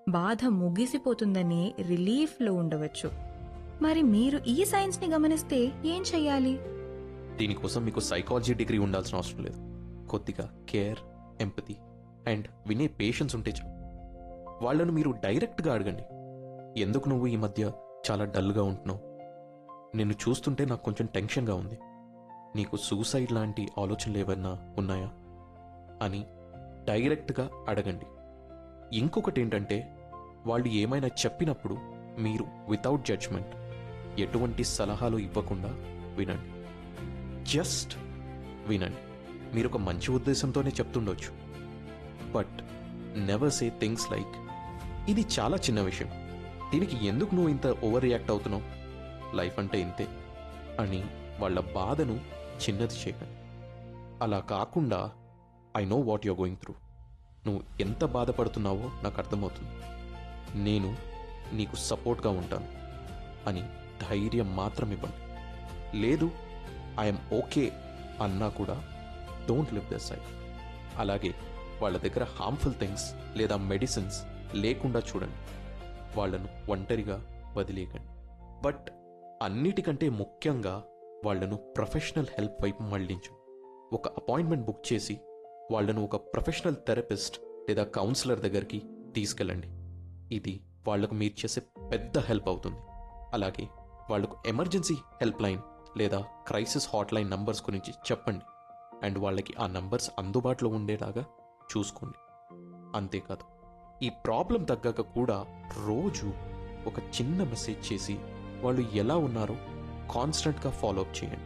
బాధ ముగిసిపోతుందని రిలీఫ్లో ఉండవచ్చు మరి మీరు ఈ సైన్స్ని గమనిస్తే ఏం చెయ్యాలి దీనికోసం మీకు సైకాలజీ డిగ్రీ ఉండాల్సిన అవసరం లేదు కొద్దిగా కేర్ ఎంపతి అండ్ వినే పేషెన్స్ ఉంటే చాలు వాళ్ళను మీరు డైరెక్ట్గా అడగండి ఎందుకు నువ్వు ఈ మధ్య చాలా డల్గా ఉంటున్నావు నిన్ను చూస్తుంటే నాకు కొంచెం టెన్షన్గా ఉంది నీకు సూసైడ్ లాంటి ఆలోచనలు ఏవన్నా ఉన్నాయా అని డైరెక్ట్గా అడగండి ఇంకొకటి ఏంటంటే వాళ్ళు ఏమైనా చెప్పినప్పుడు మీరు వితౌట్ జడ్జ్మెంట్ ఎటువంటి సలహాలు ఇవ్వకుండా వినండి జస్ట్ వినండి మీరు ఒక మంచి ఉద్దేశంతోనే చెప్తుండొచ్చు but never say things like ఇది చాలా చిన్న విషయం దీనికి ఎందుకు నువ్వు ఇంత ఓవర్ రియాక్ట్ అవుతున్నావు లైఫ్ అంటే ఇంతే అని వాళ్ళ బాధను చిన్నది చేయకండి అలా కాకుండా I know what you're going through నువ్వు ఎంత బాధపడుతున్నావో నాకు అర్థమవుతుంది నేను నీకు సపోర్ట్గా ఉంటాను అని ధైర్యం మాత్రం ఇవ్వండి లేదు ఐఎమ్ ఓకే అన్నా కూడా డోంట్ లివ్ ద సైడ్ అలాగే వాళ్ళ దగ్గర హార్మ్ఫుల్ థింగ్స్ లేదా మెడిసిన్స్ లేకుండా చూడండి వాళ్ళను ఒంటరిగా వదిలేయకండి బట్ అన్నిటికంటే ముఖ్యంగా వాళ్ళను ప్రొఫెషనల్ హెల్ప్ వైపు మళ్లించు ఒక అపాయింట్మెంట్ బుక్ చేసి వాళ్ళను ఒక ప్రొఫెషనల్ థెరపిస్ట్ లేదా కౌన్సిలర్ దగ్గరికి తీసుకెళ్ళండి ఇది వాళ్లకు మీరు చేసే పెద్ద హెల్ప్ అవుతుంది అలాగే వాళ్లకు ఎమర్జెన్సీ హెల్ప్ లైన్ లేదా క్రైసిస్ హాట్ లైన్ నంబర్స్ గురించి చెప్పండి అండ్ వాళ్ళకి ఆ నంబర్స్ అందుబాటులో ఉండేలాగా చూసుకోండి అంతేకాదు ఈ ప్రాబ్లం తగ్గాక కూడా రోజు ఒక చిన్న మెసేజ్ చేసి వాళ్ళు ఎలా ఉన్నారో కాన్స్టెంట్గా ఫాలో అప్ చేయండి